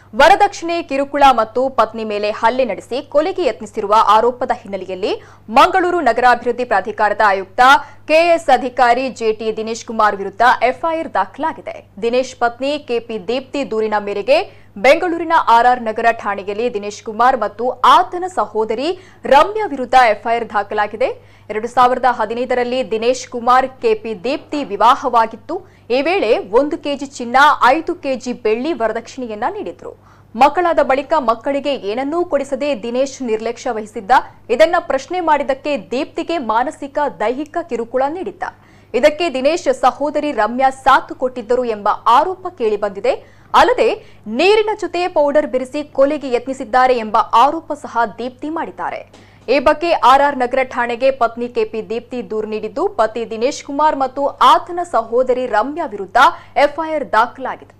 ವರದಕ್ಷಿಣೆ ಕಿರುಕುಳ ಮತ್ತು ಪತ್ನಿ ಮೇಲೆ ಹಲ್ಲೆ ನಡೆಸಿ ಕೊಲೆಗೆ ಯತ್ನಿಸಿರುವ ಆರೋಪದ ಹಿನ್ನೆಲೆಯಲ್ಲಿ ಮಂಗಳೂರು ನಗರಾಭಿವೃದ್ಧಿ ಪ್ರಾಧಿಕಾರದ ಆಯುಕ್ತ ಕೆಎಸ್ ಅಧಿಕಾರಿ ಜೆಟಿ ದಿನೇಶ್ ಕುಮಾರ್ ವಿರುದ್ಧ ಎಫ್ಐಆರ್ ದಾಖಲಾಗಿದೆ ದಿನೇಶ್ ಪತ್ನಿ ಕೆಪಿ ದೀಪ್ತಿ ದೂರಿನ ಮೇರೆಗೆ ಬೆಂಗಳೂರಿನ ಆರ್ಆರ್ ನಗರ ಠಾಣೆಯಲ್ಲಿ ದಿನೇಶ್ ಕುಮಾರ್ ಮತ್ತು ಆತನ ಸಹೋದರಿ ರಮ್ಯಾ ವಿರುದ್ಧ ಎಫ್ಐಆರ್ ದಾಖಲಾಗಿದೆ ಎರಡು ಸಾವಿರದ ಹದಿನೈದರಲ್ಲಿ ದಿನೇಶ್ ಕುಮಾರ್ ಕೆಪಿ ದೀಪ್ತಿ ವಿವಾಹವಾಗಿತ್ತು ಈ ವೇಳೆ ಒಂದು ಕೆಜಿ ಚಿನ್ನ ಐದು ಕೆಜಿ ಬೆಳ್ಳಿ ವರದಕ್ಷಿಣೆಯನ್ನ ನೀಡಿದ್ರು ಮಕ್ಕಳಾದ ಬಳಿಕ ಮಕ್ಕಳಿಗೆ ಏನನ್ನೂ ಕೊಡಿಸದೆ ದಿನೇಶ್ ನಿರ್ಲಕ್ಷ್ಯ ವಹಿಸಿದ್ದ ಇದನ್ನ ಪ್ರಶ್ನೆ ಮಾಡಿದ್ದಕ್ಕೆ ದೀಪ್ತಿಗೆ ಮಾನಸಿಕ ದೈಹಿಕ ಕಿರುಕುಳ ನೀಡಿದ್ದ ಇದಕ್ಕೆ ದಿನೇಶ್ ಸಹೋದರಿ ರಮ್ಯಾ ಸಾಥ್ ಕೊಟ್ಟಿದ್ದರು ಎಂಬ ಆರೋಪ ಕೇಳಿಬಂದಿದೆ ಅಲ್ಲದೆ ನೀರಿನ ಜೊತೆ ಪೌಡರ್ ಬೆರೆಸಿ ಕೊಲೆಗೆ ಯತ್ನಿಸಿದ್ದಾರೆ ಎಂಬ ಆರೋಪ ಸಹ ದೀಪ್ತಿ ಮಾಡಿದ್ದಾರೆ ಈ ಬಗ್ಗೆ ಆರ್ಆರ್ ನಗರ ಠಾಣೆಗೆ ಪತ್ನಿ ಕೆಪಿ ದೀಪ್ತಿ ದೂರು ನೀಡಿದ್ದು ಪತಿ ದಿನೇಶ್ ಕುಮಾರ್ ಮತ್ತು ಆತನ ಸಹೋದರಿ ರಮ್ಯಾ ವಿರುದ್ಧ ಎಫ್ಐಆರ್ ದಾಖಲಾಗಿದೆ